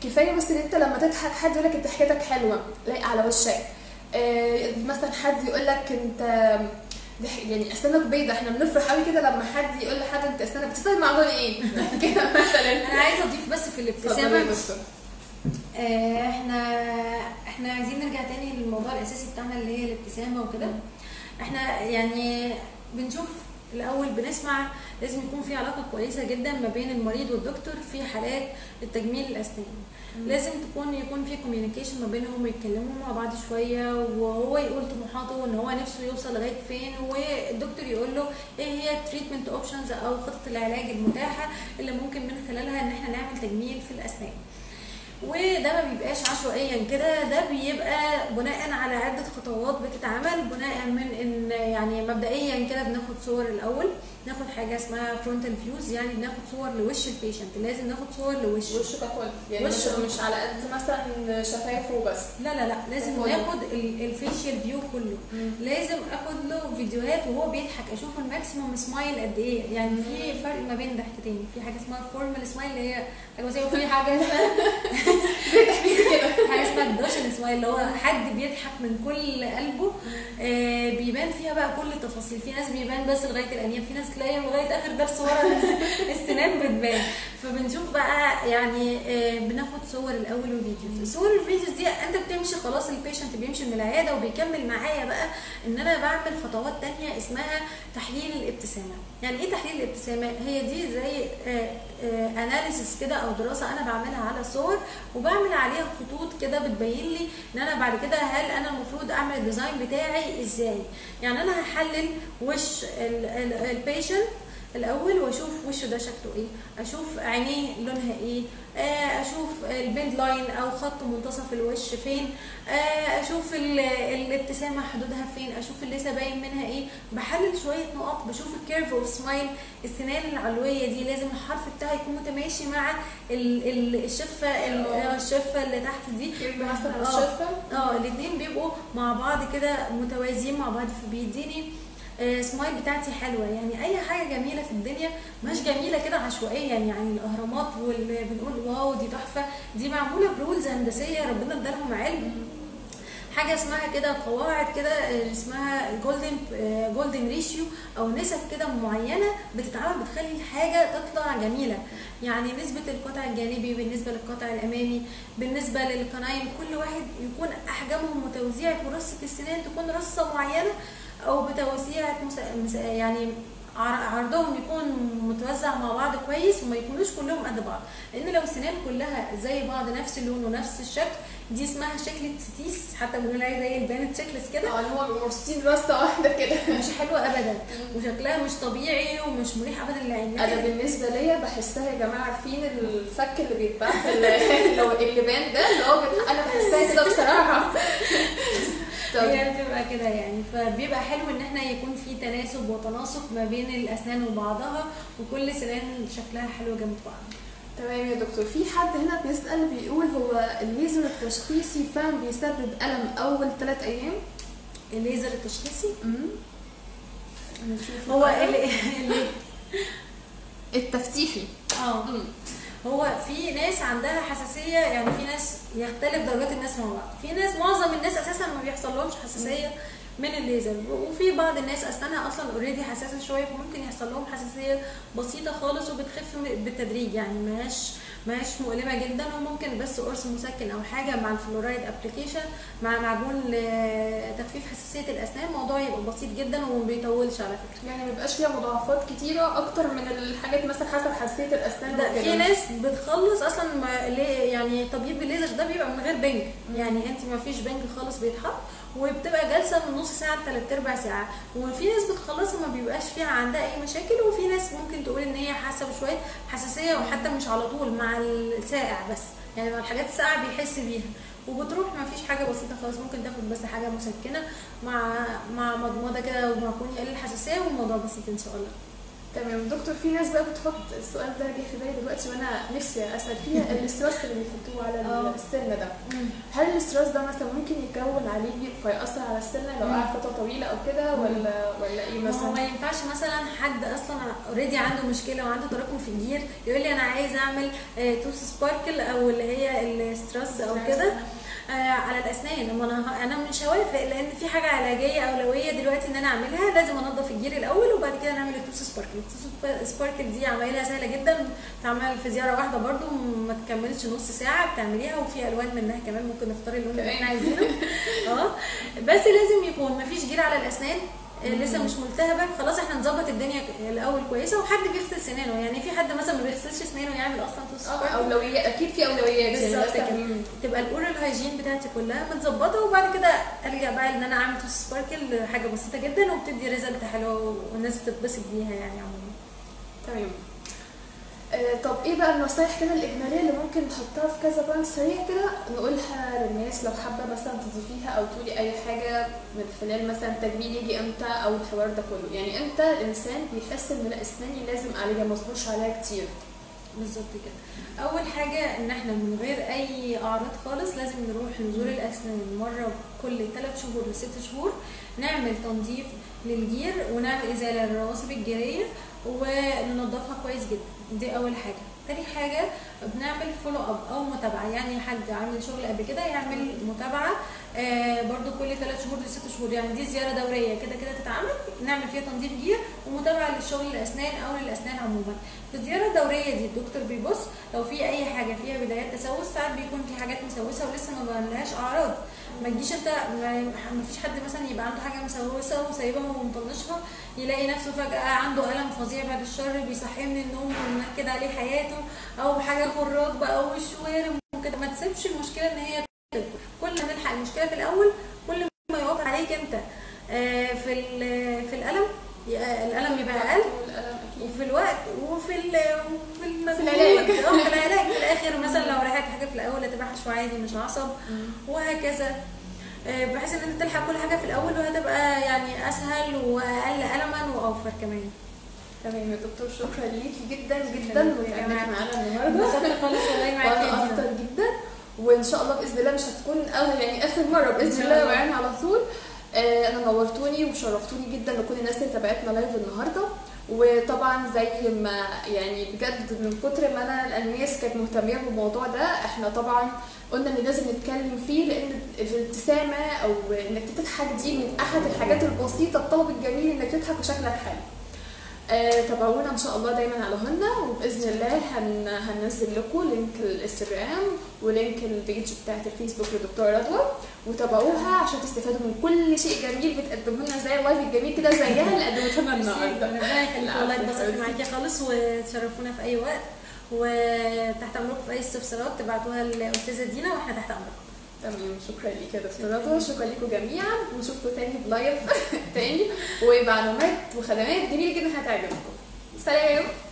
كفايه بس ان انت لما تضحك حد يقول لك انت ضحكتك حلوه لايقه على وشك آه، مثلا حد يقول لك انت ضح- يعني اسنانك بيضة احنا بنفرح قوي كده لما حد يقول لحد انت اسنانك بتستخدم معجون ايه كده مثلا انا عايزه اضيف بس في اتفضلي يا الابتسامه دكتور آه، احنا احنا عايزين نرجع تاني للموضوع الاساسي بتاعنا اللي هي الابتسامه وكده احنا يعني بنشوف الاول بنسمع لازم يكون في علاقه كويسه جدا ما بين المريض والدكتور في حالات التجميل الاسنان لازم تكون يكون في كوميونيكيشن ما بينهم ويتكلموا مع بعض شويه وهو يقول طموحاته وان هو نفسه يوصل لغايه فين والدكتور يقول له ايه هي التريتمنت اوبشنز او خطه العلاج المتاحه اللي ممكن من خلالها ان احنا نعمل تجميل في الاسنان وده ما بيبقاش عشوائيا كده ده بيبقى بناء على عده خطوات بتتعمل بناء من ان يعني مبدئيا كده بناخد صور الاول ناخد حاجه اسمها فرونتال فيوز يعني بناخد صور لوش البيشنت لازم ناخد صور لوشه وشه ككل يعني وشه. مش مش على قد مثلا شفايفه وبس لا لا لا لازم كله. ناخد ال- الفيشيال فيو كله لازم اخد له فيديوهات وهو بيضحك اشوف الماكسيموم سمايل قد ايه يعني في فرق ما بين ضحكتين في حاجه اسمها فورمال سمايل اللي هي حاجه بسيطه وفي حاجه اسمها حاجه اسمها الدوشن سمايل اللي هو حد بيضحك من كل قلبه آه بيبان فيها بقى كل التفاصيل في ناس بيبان بس لغايه الانياب في ناس تلاقي لغايه اخر درس ورا السنان بتبان فبنشوف بقى يعني آه بناخد صور الاول وفيديوز صور الفيديوز دي انت بتمشي خلاص البيشنت بيمشي من العياده وبيكمل معايا بقى ان انا بعمل خطوات تانية اسمها تحليل الابتسامه يعني ايه تحليل الابتسامه هي دي زي اناليسيس كده او دراسه انا بعملها على الصور وبعمل عليها خطوط كده بتبين لي ان انا بعد كده هل انا المفروض اعمل الديزاين بتاعي ازاي يعني انا هحلل وش البيشنت الاول واشوف وشه ده شكله ايه اشوف عينيه لونها ايه آه، اشوف البيند لاين او خط منتصف الوش فين آه، اشوف ال- الابتسامه حدودها فين اشوف اللثه باين منها ايه بحلل شويه نقط بشوف الكيرف اوف سمايل السنان العلويه دي لازم الحرف بتاعي يكون متماشي مع ال- ال- الشفه ال- آه، الشفه اللي تحت دي مثلا آه. الشفه اه الاثنين بيبقوا مع بعض كده متوازيين مع بعض فبيديني آه، سمايل بتاعتي حلوه يعني اي حاجه جميله في الدنيا مش جميله كده عشوائيا يعني الاهرامات واللي بنقول واو دي تحفه دي معموله برولز هندسيه ربنا ادالهم علم حاجه اسمها كده قواعد كده آه، اسمها جولدن جولدن ريشيو او نسب كده معينه بتتعمل بتخلي الحاجه تطلع جميله يعني نسبه القطع الجانبي بالنسبه للقطع الامامي بالنسبه للقناين كل واحد يكون احجامهم متوزيعه ورصه السنان تكون رصه معينه او بتوزيع مس- مس- يعني عر- عرضهم يكون متوزع مع بعض كويس وما يكونوش كلهم قد بعض لان لو السنان كلها زي بعض نفس اللون ونفس الشكل دي اسمها شكلة ستيس حتى بنقول عليها زي البانت شكلس كده اه اللي هو مرصين راسه واحده كده مش حلوه ابدا وشكلها مش طبيعي ومش مريح ابدا للعين انا لكن بالنسبه ليا بحسها يا جماعه عارفين الفك اللي بيتباع في ال- لو اللبان ده اللي هو بيت- انا بحسها كده بصراحه طب هي بتبقى كده يعني فبيبقى حلو ان احنا يكون في تناسب وتناسق ما بين الاسنان وبعضها وكل سنان شكلها حلو جنب بعض تمام يا دكتور في حد هنا بيسال بيقول هو الليزر التشخيصي فعلا بيسبب الم اول ثلاث ايام الليزر التشخيصي امم نشوف هو بقى. اللي, اللي التفتيحي اه مم. هو في ناس عندها حساسيه يعني في ناس يختلف درجات الناس مع بعض في ناس معظم الناس اساسا ما بيحصل لهمش حساسيه من الليزر وفي بعض الناس اسنانها اصلا اوريدي حساسه شويه فممكن يحصل لهم حساسيه بسيطه خالص وبتخف بالتدريج يعني ماهاش ماهاش مؤلمه جدا وممكن بس قرص مسكن او حاجه مع الفلورايد ابلكيشن مع معجون لتخفيف حساسيه الاسنان الموضوع يبقى بسيط جدا وما بيطولش على فكره يعني ما بيبقاش فيها مضاعفات كتيره اكتر من الحاجات مثلا حسب حساسيه الاسنان ده وكده في ناس بتخلص اصلا ما ليه يعني طبيب الليزر ده بيبقى من غير بنج يعني انت ما فيش بنج خالص بيتحط وبتبقى جلسه من نص ساعه لثلاث ارباع ساعه وفي ناس بتخلصها ما بيبقاش فيها عندها اي مشاكل وفي ناس ممكن تقول ان هي حاسه بشويه حساسيه وحتى مش على طول مع الساقع بس يعني مع الحاجات الساقعه بيحس بيها وبتروح ما فيش حاجه بسيطه خالص ممكن تاخد بس حاجه مسكنه مع مع مضمضه كده ومعجون يقلل الحساسيه والموضوع بسيط ان شاء الله تمام دكتور في ناس بقى بتحط السؤال ده جه في بالي دلوقتي وانا نفسي اسال فيها الاسترس اللي بيحطوه على آه. السن ده هل الاسترس ده مثلا ممكن يكون عليه فيأثر على السن لو مم. قعد فتره طويله او كده ولا ولا ايه ما هو مثلا؟ ما ينفعش مثلا حد اصلا اوريدي عنده مشكله وعنده تراكم في الجير يقول لي انا عايز اعمل آه، توس سباركل او اللي هي السترس او كده آه، على الاسنان اما انا انا مش هوافق لان في حاجه علاجيه اولويه دلوقتي ان انا اعملها لازم انضف الجير الاول وبعد كده نعمل التوس سباركل التوس سباركل دي عمليه سهله جدا بتعمل في زياره واحده برده ما تكملش نص ساعه بتعمليها وفي الوان منها كمان ممكن نختار اللون اللي احنا عايزينه اه بس لازم يكون مفيش جير على الاسنان آه، لسه مش ملتهبه خلاص احنا نظبط الدنيا الاول كويسه وحد بيغسل سنانه يعني في حد مثلا ما بيغسلش سنانه يعمل اصلا توس اه سباركل اولويات اكيد في اولويات يعني بالظبط مثلا- كده. مم. تبقى الاورال هايجين بتاعتي كلها متظبطه وبعد كده ارجع بقى ان انا اعمل توس سباركل حاجه بسيطه جدا وبتدي ريزلت حلو والناس بتتبسط بيها يعني عموما تمام آه، طب ايه بقى النصايح كده الاجماليه اللي ممكن نحطها في كذا بوينت سريع كده نقولها للناس لو حابه مثلا تضيفيها او تقولي اي حاجه من خلال مثلا التجميل يجي امتى او الحوار ده كله يعني امتى الانسان بيحس ان لا اسناني لازم اعالجها ما اصبرش عليها كتير بالظبط كده اول حاجه ان احنا من غير اي اعراض خالص لازم نروح نزور الاسنان مره كل 3 شهور لست شهور نعمل تنظيف للجير ونعمل ازاله للرواسب الجيريه وننضفها كويس جدا دي اول حاجه تاني حاجه بنعمل فولو اب او متابعه يعني حد عامل شغل قبل كده يعمل متابعه آه برضو كل 3 شهور لست شهور يعني دي زياره دوريه كده كده تتعمل نعمل فيها تنظيف جير ومتابعه للشغل الاسنان او للاسنان عموما في الزياره الدوريه دي الدكتور بيبص لو في اي حاجه فيها بدايات تسوس ساعات بيكون في حاجات مسوسه ولسه ما بانلهاش اعراض ما تجيش انت ما ما فيش حد مثلا يبقى عنده حاجه مسوسه وسايبها ومطنشها يلاقي نفسه فجاه عنده الم فظيع بعد الشر بيصحيه من النوم وينكد عليه حياته او حاجه خراج بقى وشوارب وكده ما تسيبش المشكله ان هي تكبر كل ما نلحق المشكله في الاول كل ما يوقف عليك انت آه، في ال- في الالم ي- الالم يبقى اقل والألم أكيد. وفي الوقت وفي ال وفي المجهود العلاج. اه في العلاج في الاخر مثلا لو ريحت حاجه في الاول هتبقى حشو عادي مش عصب وهكذا آه، بحيث ان انت تلحق كل حاجه في الاول وهتبقى يعني اسهل واقل الما واوفر كمان تمام يا دكتور شكرا ليكي جدا جدا شكراً. وتعبتك معانا النهارده انبسطت خالص والله معاكي وانا يا اكتر دينا. جدا وان شاء الله باذن الله مش هتكون أول يعني اخر مره إن باذن شاء الله الله. معانا على طول آه، انا نورتوني وشرفتوني جدا لكل الناس اللي تابعتنا لايف النهارده وطبعا زي ما يعني بجد من كتر ما انا الناس كانت مهتميه بالموضوع ده احنا طبعا قلنا ان لازم نتكلم فيه لان الابتسامه او انك تضحك دي من احد الحاجات البسيطه الطلب الجميل انك تضحك وشكلك حلو آه، تابعونا ان شاء الله دايما على هنا وباذن الله هن... هننزل لكم لينك الانستجرام ولينك البيج بتاعت الفيسبوك لدكتوره رضوى وتابعوها عشان تستفادوا من كل شيء جميل بتقدمه لنا زي اللايف الجميل كده زيها اللي قدمتها لنا النهارده ربنا يخليك لا، والله عفوا، اتبسطت حبيبتي. معاكي خالص وتشرفونا في اي وقت وتحت امركم في اي استفسارات تبعتوها للاستاذه دينا واحنا تحت امركم تمام شكرا ليك يا دكتوره رضوى شكرا لكم جميعا ونشوفكم تاني بلايف تاني ومعلومات وخدمات جميله جدا هتعجبكم سلام